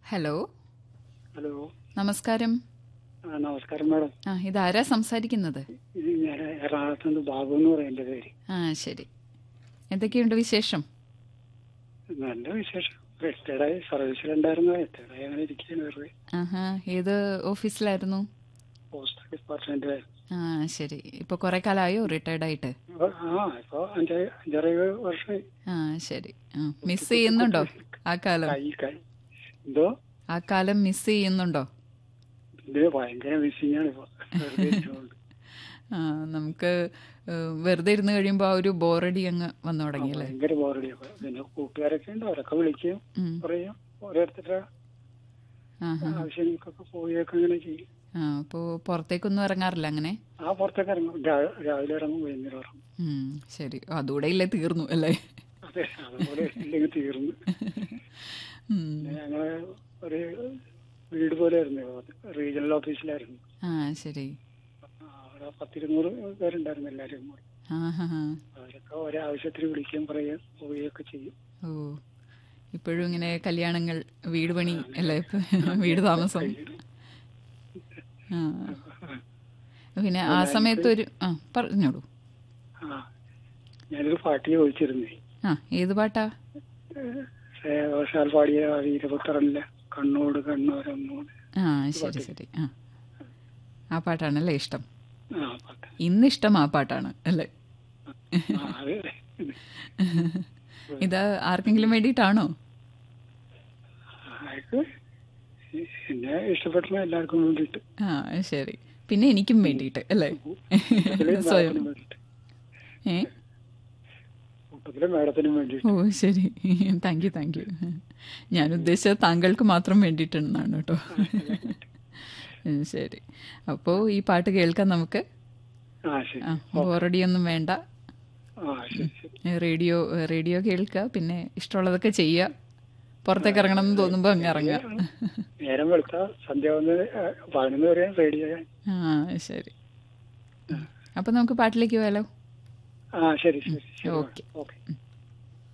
Hello hello നമസ്കാരം ആ നമസ്കാരം മാഡം ആ ഇതാരാ സംസാരിക്കുന്നത് ഇത് ഞാൻ എറണാകുളത്ത് നിന്ന് ബാബു എന്ന് പറയും എൻ്റെ പേര് ആ ശരി എന്തൊക്കെയുണ്ട് വിശേഷം നല്ല വിശേഷം റിട്ടയർഡായി സർവീസിലുണ്ടായിരുന്നു റിട്ടയർഡായി അങ്ങനെ ഇരിക്കുകയാണ് വെറുതെ ആഹാ ഏത് ഓഫീസിലായിരുന്നു പോസ്റ്റ് ഡിപ്പാർട്ട്മെന്റ് ആ ശരി ഇപ്പൊ കുറെ കാലമായോ റിട്ടയർഡ് ആയിട്ട് ആ ഇപ്പൊ അഞ്ച് അഞ്ചാറ് വർഷമായി ആ ശരി ആ മിസ് ചെയ്യുന്നുണ്ടോ ആ കാലം കൈ കൈ എന്തോ ആ കാലം മിസ് ചെയ്യുന്നുണ്ടോ ഇത് ഭയങ്കര മിസ്സിംഗ് ആണ് ഇപ്പൊ വെറുതെ ഇരിച്ചുകൊണ്ട്. ആ നമുക്ക് ഏഹ്, വെറുതെ ഇരുന്ന് കഴിയുമ്പോൾ ആ ഒരു ബോറടി അങ്ങ് വന്നു തുടങ്ങിയല്ലേ ഭയങ്കര ബോറടി പിന്നെ കൂട്ടുകാരൊക്കെ ഉണ്ട് അവരൊക്കെ വിളിക്കും ഉം. പറയും ഓരോരുത്തരുടെ ആഹാ ആവശ്യങ്ങൾക്കൊക്കെ പോയൊക്കെ അങ്ങനെ ചെയ്യും ആ അപ്പോൾ പുറത്തേക്കൊന്നും ഇറങ്ങാറില്ല അങ്ങനെ ആ പുറത്തൊക്കെ ഇറങ്ങും രാ- രാവിലെ ഇറങ്ങും വൈകുന്നേരം ഇറങ്ങും ഉം, ശരി അതുകൂടെ ഇല്ലേ തീർന്നു അല്ലേ അതെ അതുപോലെ ഇല്ലെങ്കിൽ തീർന്നു ഉം. പിന്നെ ഞങ്ങള് ഒരു വീട് പോലെ ആയിരുന്നു റീജിയണൽ ഓഫീസിലായിരുന്നു ആ ശരി ആ, അവിടെ പത്തിരുന്നൂറ് പേരുണ്ടായിരുന്നു എല്ലാവരും കൂടി ആഹാ അവരൊക്കെ ഓരോ ആവശ്യത്തിന് വിളിക്കുകയും പറയുകയും പോവുകയൊക്കെ ചെയ്യും ഓ ഇപ്പോഴും ഇങ്ങനെ കല്യാണങ്ങൾ വീട് പണി അല്ലേ ഇപ്പൊ വീട് താമസം ആ പിന്നെ ആ സമയത്ത് ഒരു ആ പറഞ്ഞോളൂ ആ ഞാനൊരു പാട്ട് ചോദിച്ചിരുന്നേ ആ ഏത് പാട്ടാ ശ്രേയഘോഷാൽ പാടിയ വീരപുത്രനിലെ കണ്ണോട് കണ്ണോരമ്മോട് ആ ശരി ശരി ആ ആ പാട്ടാണല്ലേ ഇഷ്ടം ആ പാട്ട് ഇന്ന് ഇഷ്ടം ആ പാട്ടാണ് അല്ലേ ആ അതെ ഇത് ആർക്കെങ്കിലും വേണ്ടിയിട്ടാണോ അയാൾക്ക് എന്നെ ഇഷ്ടപ്പെട്ട എല്ലാവർക്കും വേണ്ടിയിട്ട് ആ ശരി പിന്നെ എനിക്കും വേണ്ടിയിട്ട് അല്ലേ കൂട്ടത്തില് സ്വയം മാഡത്തിനും വേണ്ടിയിട്ട് ഏ കൂട്ടത്തില് മാഡത്തിനും വേണ്ടിയിട്ട് ഓ ശരി താങ്ക് യു താങ്ക് യു ഞാൻ ഉദ്ദേശിച്ചത് താങ്കൾക്ക് മാത്രം വേണ്ടിയിട്ടെന്നാണ് കേട്ടോ ഉം, ശരി അപ്പോൾ ഈ പാട്ട് കേൾക്കാൻ നമുക്ക് ആ ശരി ആ ബോറടിയൊന്നും വേണ്ട ആ ശരി ശരി റേഡിയോ റേഡിയോ കേൾക്കുക പിന്നെ ഇഷ്ടമുള്ളതൊക്കെ ചെയ്യുക പുറത്തേക്ക് ഇറങ്ങണം എന്ന് തോന്നുമ്പോൾ അങ്ങ് ഇറങ്ങുക നേരം വെളുത്ത സന്ധ്യ വന്ന് പതിനൊന്ന് വരെ റെഡി ആകാൻ ആ ശരി അപ്പം നമുക്ക് പാട്ടിലേക്ക് പോയാലോ ആ ശരി ശരി ശരി ഓക്കെ. ഓക്കെ